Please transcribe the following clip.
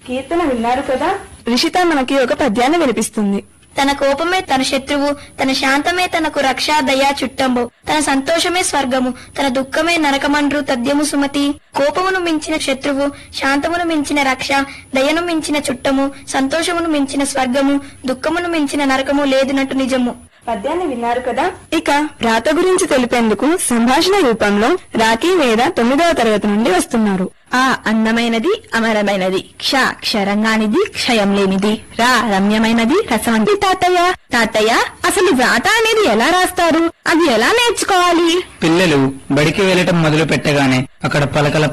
కీర్తన విన్నారు కదా రిషిత మనకి ఒక పద్యాన్ని వినిపిస్తుంది తన కోపమే తన శత్రువు తన శాంతమే తనకు రక్షా దయా చుట్టంబు తన సంతోషమే స్వర్గము తన దుఃఖమే నరకమండ్రు తద్యము సుమతి కోపమును మించిన శత్రువు శాంతమును మించిన రక్ష దయను మించిన చుట్టము సంతోషమును మించిన స్వర్గము దుఃఖమును మించిన నరకము లేదునట్టు నిజము పద్యాన్ని విన్నారు కదా ఇక వ్రాత గురించి తెలిపేందుకు సంభాషణ రూపంలో రాఖీ వేద తొమ్మిదవ తరగతి నుండి వస్తున్నారు ఆ అందమైనది అమరమైనది క్ష క్షరంగానిది క్షయం లేనిది రా రమ్యమైనది రసవంతి తాతయ్య తాతయ్య అసలు వ్రాత అనేది ఎలా రాస్తారు అది ఎలా నేర్చుకోవాలి పిల్లలు బడికి వెళ్ళటం మొదలు పెట్టగానే అక్కడ పలకల